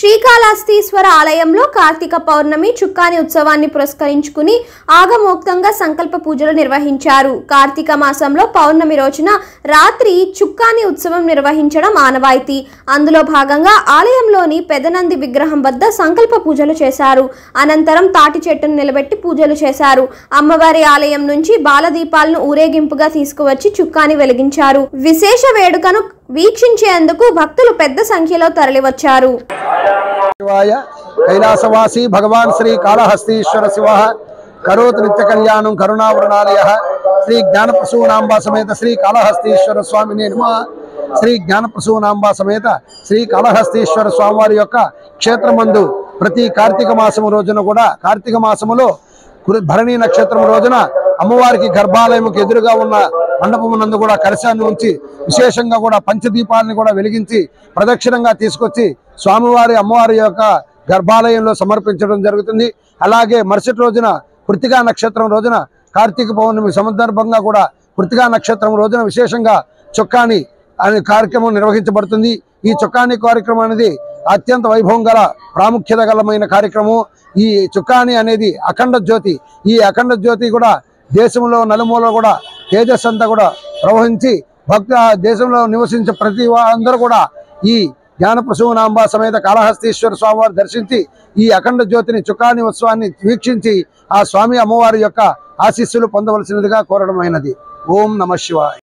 శ్రీకాళహస్తీశ్వర ఆలయంలో కార్తీక పౌర్ణమి చుక్కాని ఉత్సవాన్ని పురస్కరించుకుని ఆగమోక్తంగా సంకల్ప పూజలు నిర్వహించారు కార్తీక మాసంలో పౌర్ణమి రోజున రాత్రి చుక్కాని ఉత్సవం నిర్వహించడం ఆనవాయితీ అందులో భాగంగా ఆలయంలోని పెదనంది విగ్రహం వద్ద సంకల్ప పూజలు చేశారు అనంతరం తాటి చెట్టును నిలబెట్టి పూజలు చేశారు అమ్మవారి ఆలయం నుంచి బాలదీపాలను ఊరేగింపుగా తీసుకువచ్చి చుక్కాని వెలిగించారు విశేష వేడుకను వీక్షించేందుకు భక్తులు పెద్ద సంఖ్యలో తరలివచ్చారు శివాయ కైలాసవాసి భగవాన్ శ్రీ కాళహస్తీశ్వర శివ కరోతు నిత్య కళ్యాణం కరుణావృణాలయ శ్రీ జ్ఞానప్రసూనాంబ సమేత శ్రీ కాళహస్తీశ్వర స్వామిని నమ శ్రీ జ్ఞానప్రసూనాంబ సమేత శ్రీ కాళహస్తీశ్వర స్వామివారి యొక్క క్షేత్రమందు ప్రతి కార్తీక మాసము రోజున కూడా కార్తీక మాసములో కురు- భరణి నక్షత్రం రోజున అమ్మవారికి గర్భాలయముకు ఎదురుగా ఉన్న మండపమునందు కూడా కలశాన్ని ఉంచి విశేషంగా కూడా పంచదీపాలని కూడా వెలిగించి ప్రదక్షిణంగా తీసుకొచ్చి స్వామివారి అమ్మవారి యొక్క గర్భాలయంలో సమర్పించడం జరుగుతుంది అలాగే మరుసటి రోజున కృతికా నక్షత్రం రోజున కార్తీక పౌర్ణమి సందర్భంగా కూడా కృతికా నక్షత్రం రోజున విశేషంగా చొక్కాని అనే కార్యక్రమం నిర్వహించబడుతుంది ఈ చొక్కాని కార్యక్రమం అనేది అత్యంత వైభవం గల ప్రాముఖ్యత గలమైన కార్యక్రమం ఈ చుక్కాని అనేది అఖండ జ్యోతి ఈ అఖండ జ్యోతి కూడా దేశంలో నలుమూల కూడా తేజస్ అంతా కూడా ప్రవహించి భక్త దేశంలో నివసించే ప్రతి అందరూ కూడా ఈ జ్ఞానప్రసూనాంబ సమేత కాళహస్తీశ్వర స్వామివారు దర్శించి ఈ అఖండ జ్యోతిని చుక్కాని ఉత్సవాన్ని వీక్షించి ఆ స్వామి అమ్మవారి యొక్క ఆశీస్సులు పొందవలసినదిగా కోరడమైనది ఓం నమ శివాయ